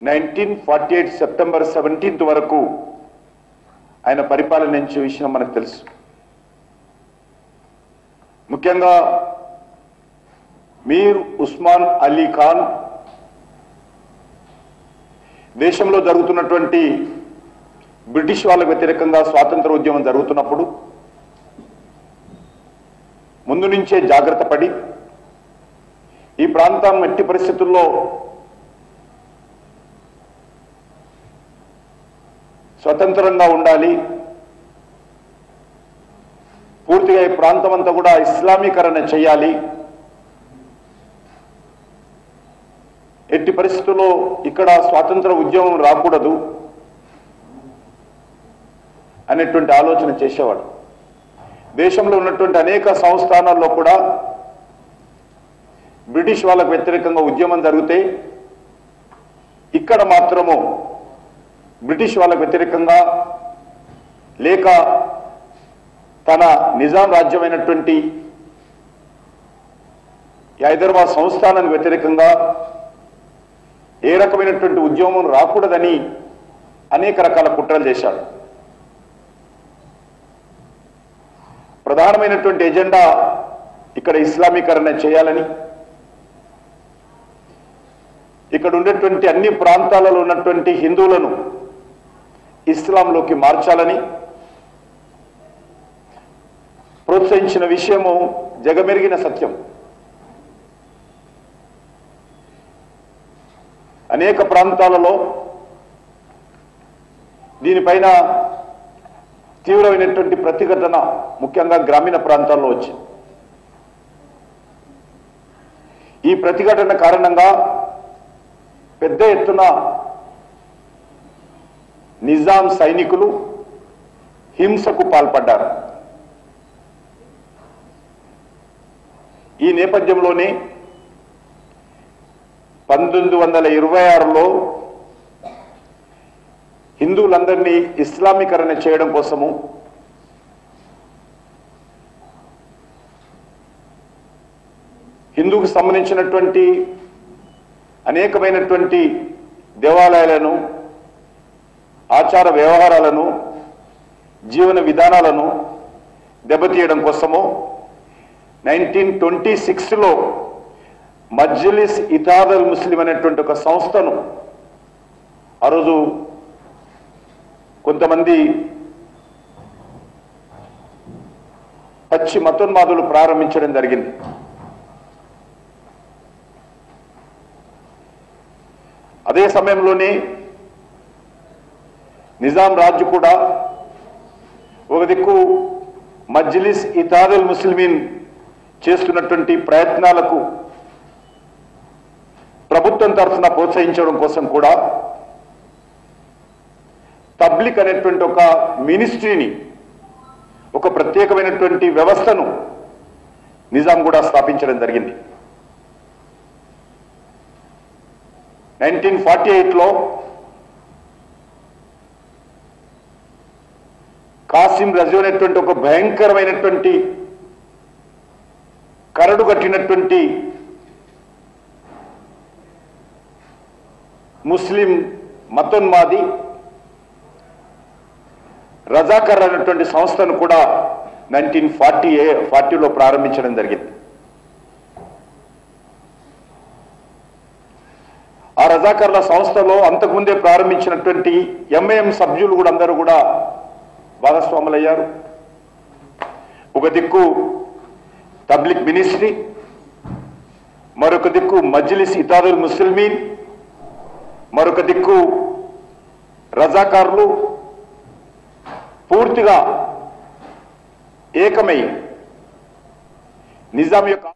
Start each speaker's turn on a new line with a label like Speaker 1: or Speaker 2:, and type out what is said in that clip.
Speaker 1: nineteen forty eight September seventeenth వరకు ఆయన పరిపాలనించే విషయం మనకు తెలుసు ముఖ్యంగా మీర్ ఉస్మాన్ అలీ ఖాన్ దేశంలో జరుగుతున్నటువంటి బ్రిటిష్ వాళ్ళకు వ్యతిరేకంగా స్వాతంత్ర ఉద్యమం జరుగుతున్నప్పుడు ముందు నుంచే జాగ్రత్త పడి ఈ ప్రాంతం ఎట్టి పరిస్థితుల్లో స్వతంత్రంగా ఉండాలి పూర్తిగా ఈ ప్రాంతం అంతా కూడా ఇస్లామీకరణ చేయాలి ఎట్టి పరిస్థితుల్లో ఇక్కడ స్వాతంత్ర ఉద్యమం రాకూడదు అనేటువంటి ఆలోచన చేసేవాడు దేశంలో ఉన్నటువంటి అనేక సంస్థానాల్లో కూడా బ్రిటిష్ వాళ్ళకు వ్యతిరేకంగా ఉద్యమం జరిగితే ఇక్కడ మాత్రము బ్రిటిష్ వాళ్ళకు వ్యతిరేకంగా లేక తన నిజాం రాజ్యమైనటువంటి ఈ హైదరాబాద్ సంస్థానానికి వ్యతిరేకంగా ఏ రకమైనటువంటి ఉద్యమం రాకూడదని అనేక రకాల కుట్రలు చేశాడు ప్రధానమైనటువంటి ఎజెండా ఇక్కడ ఇస్లామీకరణ చేయాలని ఇక్కడ ఉండేటువంటి అన్ని ప్రాంతాలలో ఉన్నటువంటి హిందువులను ఇస్లాంలోకి మార్చాలని ప్రోత్సహించిన విషయము జగమెరిగిన సత్యం అనేక ప్రాంతాలలో దీనిపైన తీవ్రమైనటువంటి ప్రతిఘటన ముఖ్యంగా గ్రామీణ ప్రాంతాల్లో వచ్చింది ఈ ప్రతిఘటన కారణంగా పెద్ద ఎత్తున నిజాం సైనికులు హింసకు పాల్పడ్డారు ఈ నేపథ్యంలోనే పంతొమ్మిది వందల ఇరవై ఆరులో హిందువులందరినీ ఇస్లామీకరణ చేయడం కోసము హిందూకు సంబంధించినటువంటి అనేకమైనటువంటి దేవాలయాలను ఆచార వ్యవహారాలను జీవన విధానాలను దెబ్బతీయడం కోసము నైన్టీన్ ట్వంటీ సిక్స్లో మజ్లిస్ ఇతాదల్ ముస్లిం అనేటువంటి ఒక సంస్థను ఆ రోజు కొంతమంది పచ్చి మతోన్మాదులు ప్రారంభించడం జరిగింది అదే సమయంలోనే నిజాం రాజు కూడా ఒక దిక్కు మజ్లిస్ ఇతాదుల్ ముస్లిమీన్ చేస్తున్నటువంటి ప్రయత్నాలకు ప్రభుత్వం తరఫున ప్రోత్సహించడం కోసం కూడా పబ్లిక్ అనేటువంటి ఒక మినిస్ట్రీని ఒక ప్రత్యేకమైనటువంటి వ్యవస్థను నిజాం కూడా స్థాపించడం జరిగింది నైన్టీన్ ఫార్టీ ఎయిట్లో కాసిం రజు అనేటువంటి ఒక భయంకరమైనటువంటి కరడు కట్టినటువంటి ముస్లిం మతోన్మాది రజాకర్ అనేటువంటి సంస్థను కూడా నైన్టీన్ ఫార్టీ ఏ ఫార్టీలో ప్రారంభించడం జరిగింది ఆ రజాకర్ల సంస్థలో అంతకుముందే ప్రారంభించినటువంటి ఎంఏఎం సభ్యులు కూడా అందరూ కూడా భాగస్వాములయ్యారు ఒక దిక్కు పబ్లిక్ మినిస్ట్రీ మరొక దిక్కు మజ్లిస్ ఇతాదుల్ ముస్లిమీన్ మరొక దిక్కు రజాకారులు పూర్తిగా ఏకమై నిజాం యొక్క